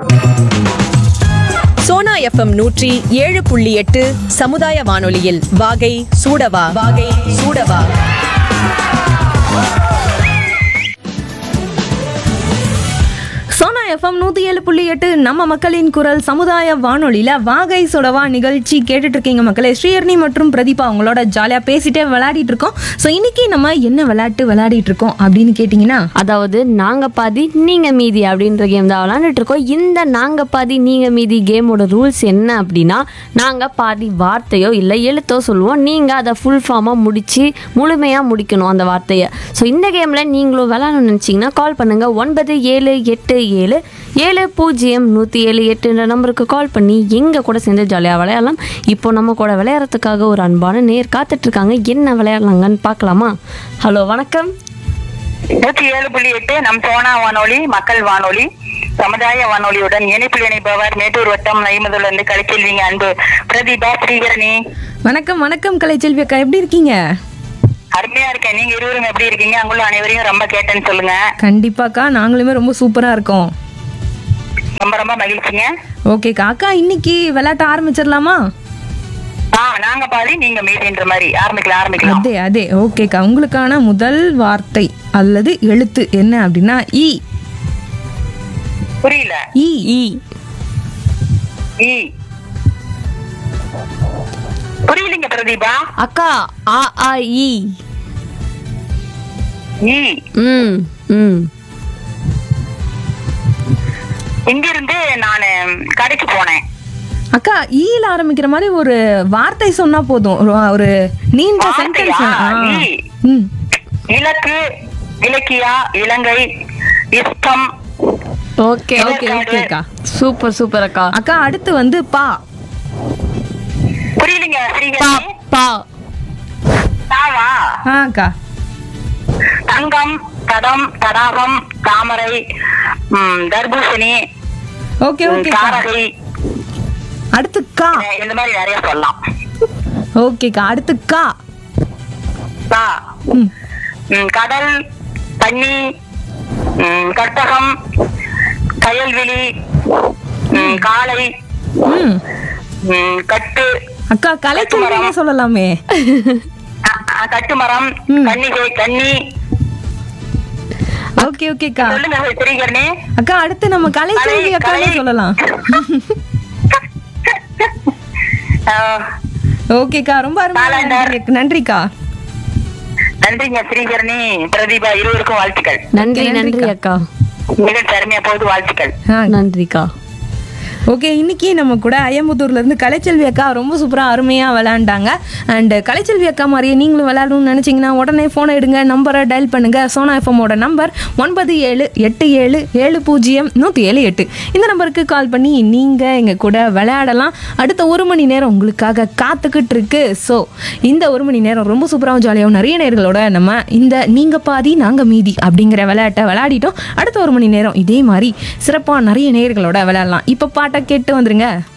Sona FM நூற்றி ஏழு புள்ளி எட்டு சமுதாய வானொலியில் வாகை சூடவா வாகை சூடவா சோனா எஃப்எம் நூற்றி ஏழு புள்ளி எட்டு நம்ம மக்களின் குரல் சமுதாய வானொலியில் வாகை சொடவா நிகழ்ச்சி கேட்டுட்டு இருக்கீங்க மக்களே ஸ்ரீஹர்னி மற்றும் பிரதீபா அவங்களோட ஜாலியாக பேசிட்டே விளையாடிட்டு இருக்கோம் ஸோ இன்னைக்கு நம்ம என்ன விளையாட்டு விளையாடிட்டு இருக்கோம் அப்படின்னு கேட்டிங்கன்னா அதாவது நாங்க பாதி நீங்க மீதி அப்படின்ற கேம் தான் விளாண்டுட்டு இருக்கோம் இந்த நாங்க பாதி நீங்க மீதி கேமோட ரூல்ஸ் என்ன அப்படின்னா நாங்க பாதி வார்த்தையோ இல்லை எழுத்தோ சொல்லுவோம் நீங்க அதை ஃபுல் ஃபார்மாக முடிச்சு முழுமையாக முடிக்கணும் அந்த வார்த்தையை ஸோ இந்த கேமில் நீங்களும் விளாடணும்னு நினச்சிங்கன்னா கால் பண்ணுங்க ஒன்பது ஏழு எட்டு ஏழு ஏழு பூஜ்ஜியம் நூற்றி ஏழு எட்டுன்ற நம்பருக்கு கால் பண்ணி எங்கள் கூட சேர்ந்து ஜாலியாக விளையாடலாம் இப்போ நம்ம கூட விளையாடுறதுக்காக ஒரு அன்பான நேர் காத்துட்ருக்காங்க என்ன விளையாடலாங்கன்னு பார்க்கலாமா ஹலோ வணக்கம் நூற்றி ஏழு புள்ளி எட்டு நம் சோனா வானொலி மக்கள் வானொலி சமுதாய வானொலியுடன் இணைப்பில் இணைப்பவர் மேட்டூர் வட்டம் நைமதுலேருந்து கலைச்செல்விங்க அன்பு பிரதீபா ஸ்ரீகரணி வணக்கம் வணக்கம் கலைச்செல்வி அக்கா எப்படி இருக்கீங்க அருமையா இருக்கேன் நீங்க இருவரும் எப்படி இருக்கீங்க அங்குள்ள அனைவரையும் ரொம்ப கேட்டேன்னு சொல்லுங்க கண்டிப்பாக்கா நாங்களுமே ரொம்ப சூப்பராக இருக்கோம் ரொம்ப ரொம்ப மகிழ்ச்சிங்க ஓகேக்கா அக்கா இன்னைக்கு விளையாட்ட ஆரம்பிச்சிடலாமா ஆ நாங்க பாதி நீங்க மீதின்ற மாதிரி ஆரம்பிக்கலாம் ஆரம்பிக்கலாம் அதே அதே ஓகேக்கா உங்களுக்கான முதல் வார்த்தை அல்லது எழுத்து என்ன அப்படின்னா இ புரியல இ இ ஈ புரியலீங்க பிரதீபா அக்கா ஆ ஆ இ ஈ ம் ம் இங்கிருந்து நான் கடைக்கு போனேன் அக்கா ஈல ஆரம்பிக்கிற மாதிரி ஒரு வார்த்தை சொன்னா போதும் ஒரு ஒரு நீண்ட வார்த்தையா? சென்டென்ஸ் ஈ. ம் இலக்கு இலக்கியா இலங்கை இஷ்டம் ஓகே ஓகே ஓகே அக்கா சூப்பர் சூப்பர் அக்கா அக்கா அடுத்து வந்து பா புரியலீங்க பா ஸ்ரீகரணி பா தாவா ஆ அக்கா தங்கம் தடம் தடாகம் தாமரை ம், தர்பூசணி ஓகே ம், ஓகே தாரகை அடுத்து கா அஹ், இந்த மாதிரி நிறைய சொல்லலாம் ஓகேக்கா அடுத்து கா தா ம் ம், கடல் தண்ணி ம், கட்டகம் கயல்விழி ம், காளை ம் ம், கட்டு அக்கா கலைச்செல்வினே சொல்லலாமே அ- அ, கட்டுமரம் ம். கன்னிகை கன்னி ஓகே ஓகேக்கா சொல்லுங்க ஸ்ரீகரணி அக்கா அடுத்து நம்ம கலைச்செல்வி கலை, அக்காவே கலை. சொல்லலாம் அஹ், ஓகேக்கா ரொம்ப அருமையா காலண்டர். நன்றி- நன்றிக்கா நன்றிங்க ஸ்ரீகரணி பிரதீபா இருவருக்கும் வாழ்த்துக்கள் நன்றி Okay, நன்றி நன்றிக்கா. அக்கா மிக அருமையா போகுது வாழ்த்துக்கள் ஆ நன்றிக்கா ஓகே இன்னைக்கு நம்ம கூட அய்யம்புத்தூர்ல இருந்து கலைச்செல்வி அக்கா ரொம்ப சூப்பரா அருமையா விளையாண்டாங்க அண்ட் கலைச்செல்வி அக்கா மாதிரியே நீங்களும் விளையாடணும்னு நினைச்சீங்கன்னா உடனே போனை எடுங்க நம்பரை டயல் பண்ணுங்க சோனா எஃப்எம்மோட நம்பர் ஒன்பது ஏழு எட்டு ஏழு ஏழு பூஜ்ஜியம் நூற்றி ஏழு எட்டு இந்த நம்பருக்கு கால் பண்ணி நீங்க எங்க கூட விளையாடலாம் அடுத்த ஒரு மணி நேரம் உங்களுக்காக காத்துக்கிட்டு இருக்கு ஸோ இந்த ஒரு மணி நேரம் ரொம்ப சூப்பராகவும் ஜாலியாகவும் நிறைய நேர்களோட நம்ம இந்த நீங்க பாதி நாங்க மீதி அப்படிங்கிற விளையாட்டை விளையாடிட்டோம் அடுத்த ஒரு மணி நேரம் இதே மாதிரி சிறப்பாக நிறைய நேர்களோட விளையாடலாம் இப்போ பாட்டை கேட்டு வந்துருங்க